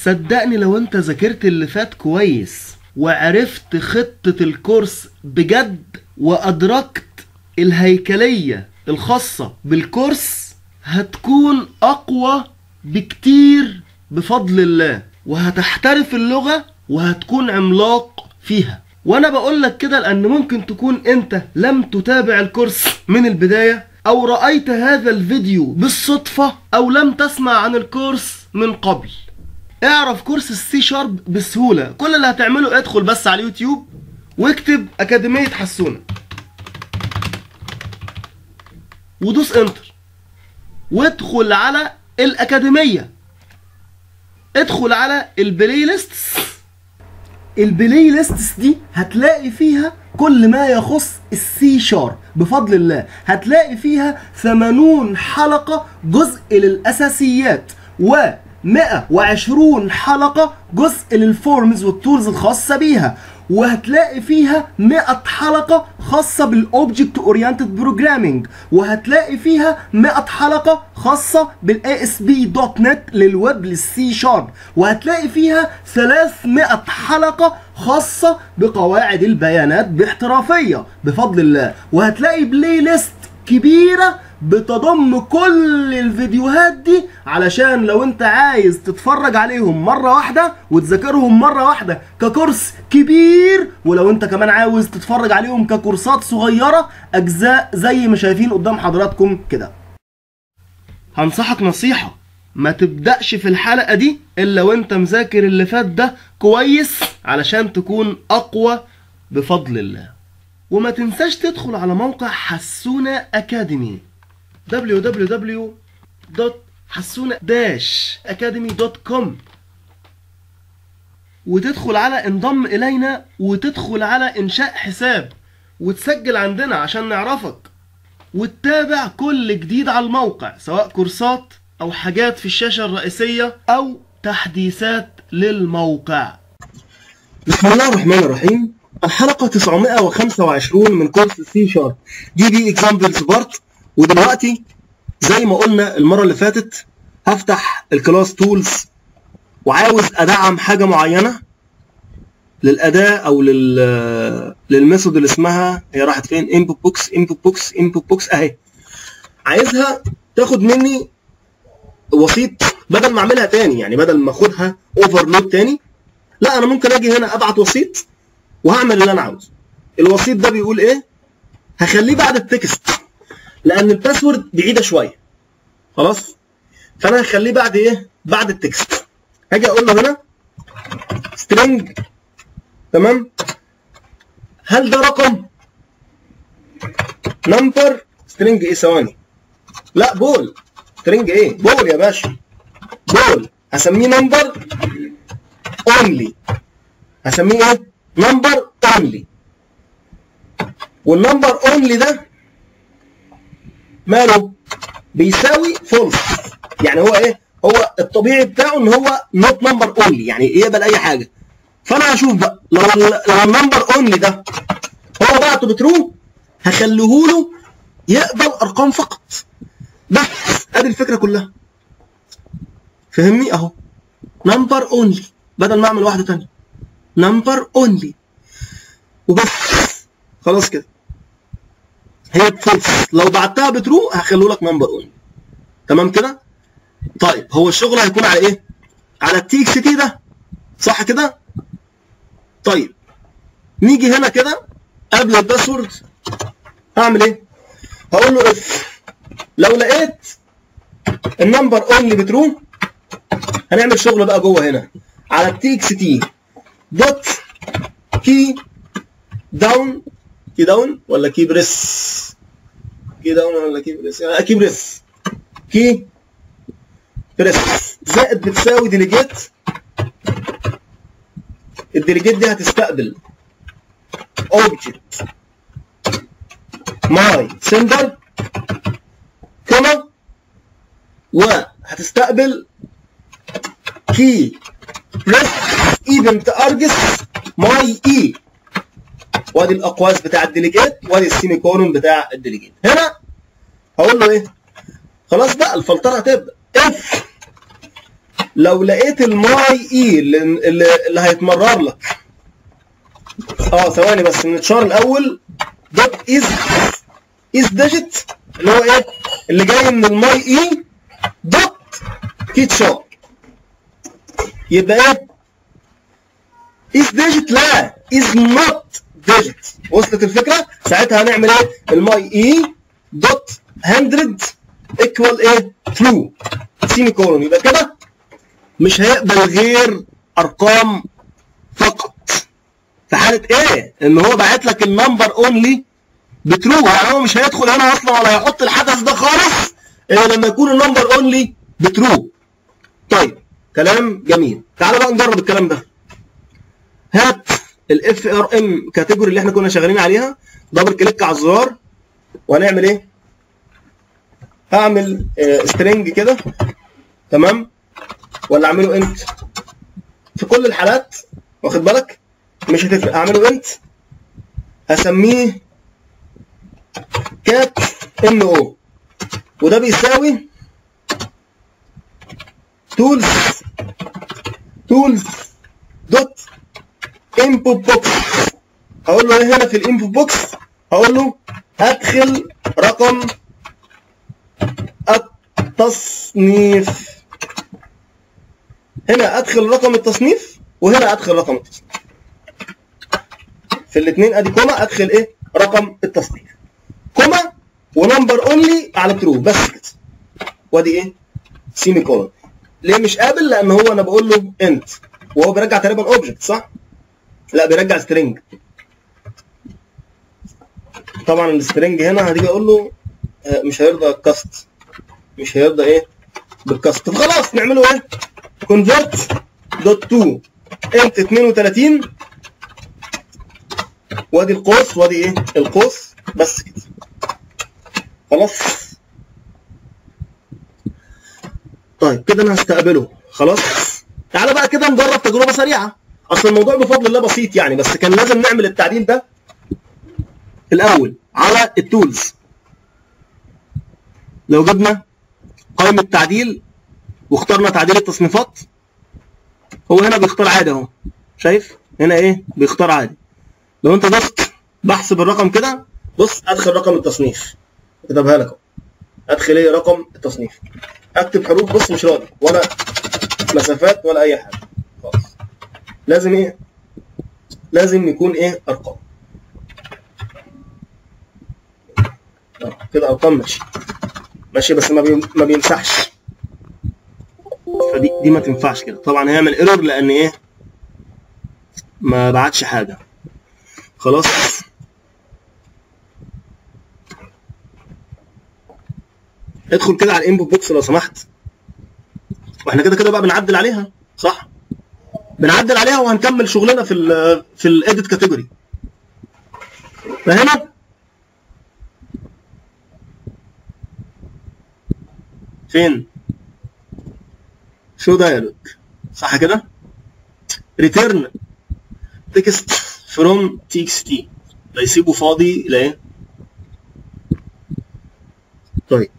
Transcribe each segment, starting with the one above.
صدقني لو انت ذاكرت اللي فات كويس وعرفت خطة الكورس بجد وأدركت الهيكلية الخاصة بالكورس هتكون أقوى بكتير بفضل الله وهتحترف اللغة وهتكون عملاق فيها وانا بقول لك كده لان ممكن تكون انت لم تتابع الكورس من البداية او رأيت هذا الفيديو بالصدفة او لم تسمع عن الكورس من قبل اعرف كورس السي شارب بسهولة كل اللي هتعمله ادخل بس على اليوتيوب واكتب اكاديمية حسونة ودوس انتر وادخل على الاكاديمية ادخل على البلاي ليستس البلاي ليستس دي هتلاقي فيها كل ما يخص السي شارب بفضل الله هتلاقي فيها 80 حلقة جزء للأساسيات و 120 حلقة جزء للفورمز والتولز الخاصة بيها وهتلاقي فيها 100 حلقة خاصة بالاوبجكت اورينتد بروجرامينج وهتلاقي فيها 100 حلقة خاصة بالاي اس بي دوت نت للويب للسي شارب وهتلاقي فيها 300 حلقة خاصة بقواعد البيانات باحترافية بفضل الله وهتلاقي بلاي ليست كبيرة بتضم كل الفيديوهات دي علشان لو انت عايز تتفرج عليهم مرة واحدة وتذاكرهم مرة واحدة ككورس كبير ولو انت كمان عاوز تتفرج عليهم ككورسات صغيرة اجزاء زي ما شايفين قدام حضراتكم كده هنصحك نصيحة ما تبدأش في الحلقة دي الا وانت مذاكر اللي فات ده كويس علشان تكون اقوى بفضل الله وما تنساش تدخل على موقع حسونة أكاديمي www.حسونة-academy.com وتدخل على انضم إلينا وتدخل على إنشاء حساب وتسجل عندنا عشان نعرفك وتتابع كل جديد على الموقع سواء كورسات أو حاجات في الشاشة الرئيسية أو تحديثات للموقع بسم الله الرحمن الرحيم الحلقة 925 من كورس سي شارب دي بي اكزامبلز بارت ودلوقتي زي ما قلنا المرة اللي فاتت هفتح الكلاس تولز وعاوز ادعم حاجة معينة للأداة أو لل للميثود اللي اسمها هي راحت فين؟ انبوت بوكس انبوت بوكس انبوت بوكس أهي عايزها تاخد مني وسيط بدل ما اعملها تاني يعني بدل ما اخدها اوفرلود تاني لا انا ممكن اجي هنا ابعت وسيط وهعمل اللي انا عاوزه الوسيط ده بيقول ايه هخليه بعد التكست لان الباسورد بعيده شويه خلاص فانا هخليه بعد ايه بعد التكست هاجي اقول له هنا string تمام هل ده رقم نمبر string ايه ثواني لا بول string ايه بول يا باشا بول هسميه نمبر only هسميه ايه نمبر اونلي والنمبر اونلي ده ماله بيساوي فولس يعني هو ايه هو الطبيعي بتاعه ان هو نوت نمبر اونلي يعني يقبل اي حاجه فانا هشوف بقى لو لو النمبر اونلي ده هو بعته بترو هخليه له يقبل ارقام فقط بس ادي الفكره كلها فهمني اهو نمبر اونلي بدل ما اعمل واحده ثانيه نمبر اونلي وبس خلاص كده هي فولس لو بعتها بترو هخليه لك نمبر اونلي تمام كده طيب هو الشغل هيكون على ايه على التي اكس تي ده صح كده طيب نيجي هنا كده قبل الباسورد هعمل ايه هقول له اف لو لقيت النمبر اونلي بترو هنعمل شغل بقى جوه هنا على التي اكس تي دوت كي داون كي داون ولا كي بريس كي داون ولا كي بريس يعني كي بريس كي بريس زائد بتساوي ديليجيت الديليجيت دي هتستقبل اوبجكت ماي سندر كما وهتستقبل كي بريس ايفنت ارجس ماي اي وادي الاقواس بتاع الديليجيت وادي السيمي كولون بتاع الديليجيت هنا هقول له ايه خلاص بقى الفلتره هتبدا اف لو لقيت الماي اي اللي, اللي, اللي هيتمرر لك اه ثواني بس نتشار الاول دوت از از ديجيت اللي هو ايه اللي جاي من الماي اي دوت تيتشار يبقى ايه is digit لا is not digit وصلت الفكره ساعتها هنعمل ايه الماي اي دوت 100 equal ايه true سيمي كولون يبقى كده مش هيقبل غير ارقام فقط في حاله ايه ان هو باعت لك النمبر اونلي بترو يعني هو مش هيدخل هنا اصلا ولا هيحط الحدث ده خالص الا لما يكون النمبر اونلي بترو طيب كلام جميل تعالى بقى نجرب الكلام ده هات الاف ار ام كاتيجوري اللي احنا كنا شغالين عليها دبل كليك على الزرار وهنعمل ايه هعمل سترينج كده تمام ولا اعمله انت في كل الحالات واخد بالك مش هتفرق اعمله انت هسميه كات ام او وده بيساوي تولز تولز دوت انبوت بوكس هقول له ايه هنا في الانبوت بوكس هقول له ادخل رقم التصنيف هنا ادخل رقم التصنيف وهنا ادخل رقم التصنيف في الاثنين ادي كوما ادخل ايه رقم التصنيف كوما ونمبر اونلي على ترو بس كده وادي ايه سيمي كولون ليه مش قابل لان هو انا بقول له انت وهو بيرجع تقريبا اوبجكت صح لا بيرجع سترينج طبعا السترينج هنا هتيجي اقول له آه، مش هيرضى الكاست مش هيرضى ايه بالكاست فخلاص نعمله ايه كونفرت دوت تو انت 32 وادي القوس وادي ايه القوس بس كده خلاص طيب كده انا هستقبله خلاص تعالى بقى كده نجرب تجربه سريعه اصل الموضوع بفضل الله بسيط يعني بس كان لازم نعمل التعديل ده الاول على التولز لو جبنا قائمه تعديل واخترنا تعديل التصنيفات هو هنا بيختار عادي اهو شايف هنا ايه بيختار عادي لو انت ضغط بحث بالرقم كده بص ادخل رقم التصنيف كتبها لك اهو ادخل ايه رقم التصنيف اكتب حروف بص مش راضي ولا مسافات ولا اي حاجه خالص لازم ايه لازم يكون ايه ارقام آه، كده ارقام ماشي ماشي بس ما بي... ما بيمسحش فدي دي ما تنفعش كده طبعا هيعمل ايرور لان ايه ما بعتش حاجه خلاص ادخل كده على الانبوت بوكس لو سمحت واحنا كده كده بقى بنعدل عليها صح بنعدل عليها وهنكمل شغلنا في ال في الايديت كاتيجوري فهنا فين شو دايلوج صح كده ريتيرن تكست فروم تي اكس تي لا يسيبه فاضي لا ايه طيب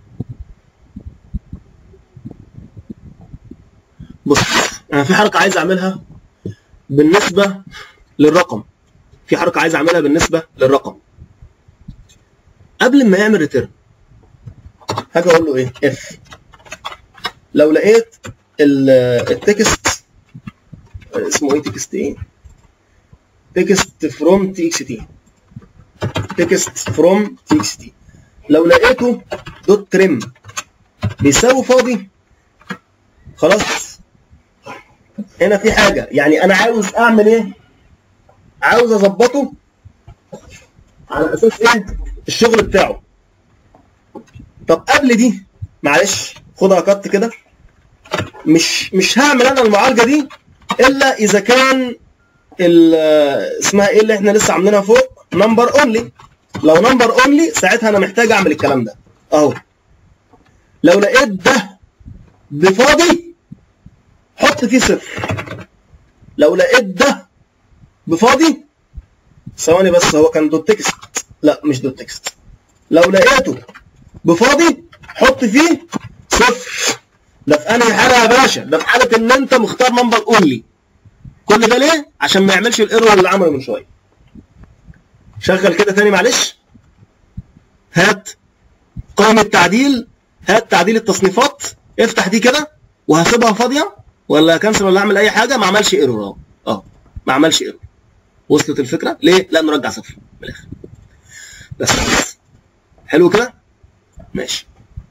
بص انا في حركه عايز اعملها بالنسبه للرقم في حركه عايز اعملها بالنسبه للرقم قبل ما يعمل ريتيرن هاجي اقول له ايه اف لو لقيت ال- التكست اسمه ايه تكست ايه تكست فروم تي اكس تي تكست فروم تي اكس تي لو لقيته دوت تريم بيساوي فاضي خلاص هنا في حاجه يعني انا عاوز اعمل ايه عاوز اظبطه على اساس ايه الشغل بتاعه طب قبل دي معلش خدها كت كده مش مش هعمل انا المعالجه دي الا اذا كان ال- اسمها ايه اللي احنا لسه عاملينها فوق نمبر اونلي لو نمبر اونلي ساعتها انا محتاج اعمل الكلام ده اهو لو لقيت ده بفاضي حط فيه صفر لو لقيت ده بفاضي ثواني بس هو كان دوت تكست لا مش دوت تكست لو لقيته بفاضي حط فيه صفر ده في انهي حاله يا باشا ده في حاله ان انت مختار نمبر اونلي كل ده ليه عشان ما يعملش الايرور اللي عمله من شويه شغل كده تاني معلش هات قائمه تعديل هات تعديل التصنيفات افتح دي كده وهسيبها فاضيه ولا كنسل ولا اعمل اي حاجه ما عملش ايرور اهو اه ما عملش ايرور وصلت الفكره ليه لا نرجع صفر من الاخر بس بس حلو كده ماشي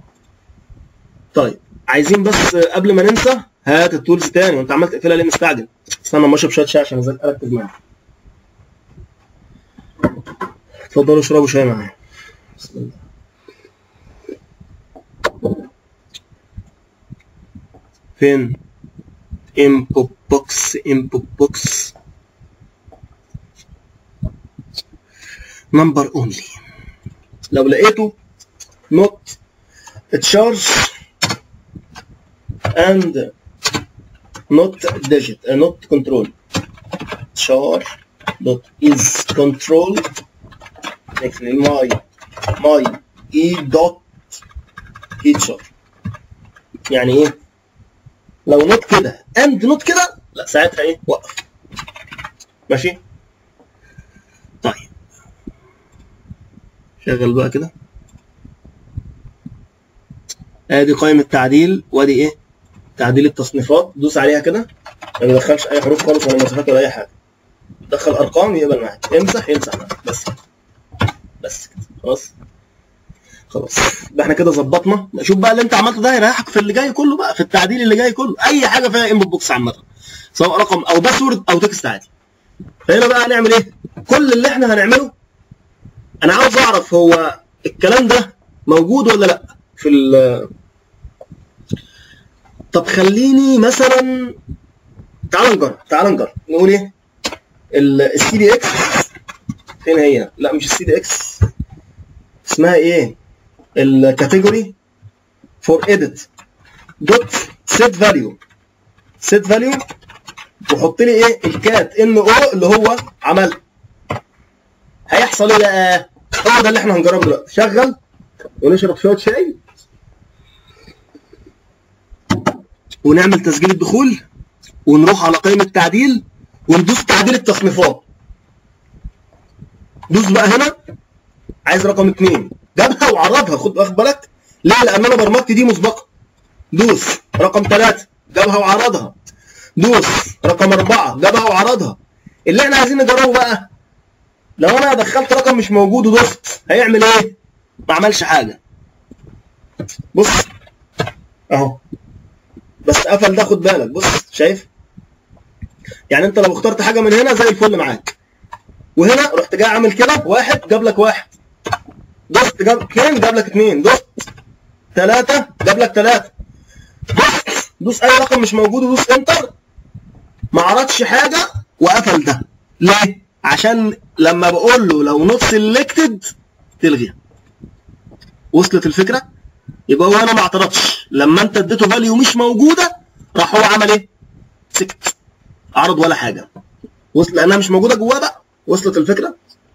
طيب عايزين بس قبل ما ننسى هات التولز تاني وانت عمال تقفلها ليه مستعجل استنى اما اشرب شويه شاي عشان ازاي اركز معاك اتفضلوا اشربوا شاي معايا بسم الله فين input box input box number only لو لقيته not charge and not digit uh, not control char dot is control actually my my e dot teacher يعني ايه لو نوت كده اند نوت كده لا ساعتها ايه وقف ماشي طيب شغل بقى كده ادي قائمة تعديل وادي ايه تعديل التصنيفات دوس عليها كده ما بيدخلش اي حروف خالص ولا مسافات ولا اي حاجه دخل ارقام يقبل معاك امسح يمسح معاك بس كده بس كده خلاص خلاص ده احنا كده ظبطنا شوف بقى اللي انت عملته ده هيريحك في اللي جاي كله بقى في التعديل اللي جاي كله اي حاجه فيها انبوت بوكس عامه سواء رقم او باسورد او تكست عادي فهنا بقى هنعمل ايه كل اللي احنا هنعمله انا عاوز اعرف هو الكلام ده موجود ولا لا في ال طب خليني مثلا تعال نجرب تعال نجرب نقول ايه السي دي اكس فين هي لا مش السي دي اكس اسمها ايه الكاتيجوري فور edit دوت set value set value وحط لي ايه الكات ان او اللي هو عمل هيحصل ايه بقى هو ده اللي احنا هنجربه دلوقتي شغل ونشرب شويه شاي ونعمل تسجيل الدخول ونروح على قائمه تعديل وندوس تعديل التصنيفات دوس بقى هنا عايز رقم اثنين جابها وعرضها خد واخد بالك ليه لان انا برمجتي دي مسبقه دوس رقم ثلاثة جابها وعرضها دوس رقم أربعة جابها وعرضها اللي احنا عايزين نجربه بقى لو انا دخلت رقم مش موجود ودوست هيعمل ايه؟ ما عملش حاجة بص اهو بس قفل ده خد بالك بص شايف؟ يعني انت لو اخترت حاجة من هنا زي الفل معاك وهنا رحت جاي عامل كده واحد جاب لك واحد دوست جاب اثنين جاب لك اثنين دوست ثلاثة جاب لك ثلاثة دوس دوس أي رقم مش موجود ودوس انتر ما عرضش حاجة وقفل ده ليه؟ عشان لما بقول له لو نوت سيلكتد تلغيها وصلت الفكرة؟ يبقى هو انا ما اعترضش لما انت اديته فاليو مش موجودة راح هو عمل ايه؟ سكت عرض ولا حاجة وصل لانها مش موجودة جواه بقى وصلت الفكرة؟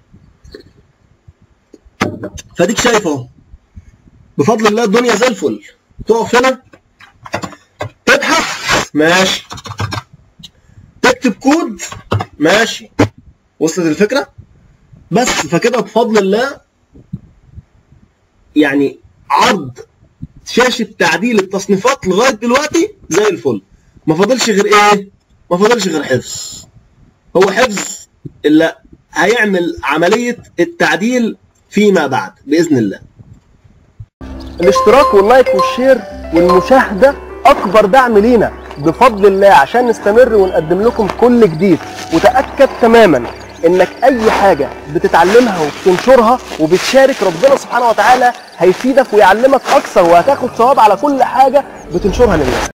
فاديك شايف اهو بفضل الله الدنيا زي الفل تقف هنا تبحث ماشي تكتب كود ماشي وصلت الفكره بس فكده بفضل الله يعني عرض شاشه تعديل التصنيفات لغايه دلوقتي زي الفل ما فاضلش غير ايه ما فاضلش غير حفظ هو حفظ اللي هيعمل عمليه التعديل فيما بعد باذن الله الاشتراك واللايك والشير والمشاهدة أكبر دعم لينا بفضل الله عشان نستمر ونقدم لكم كل جديد وتأكد تماما إنك أي حاجة بتتعلمها وبتنشرها وبتشارك ربنا سبحانه وتعالى هيفيدك ويعلمك أكثر وهتاخد ثواب على كل حاجة بتنشرها للناس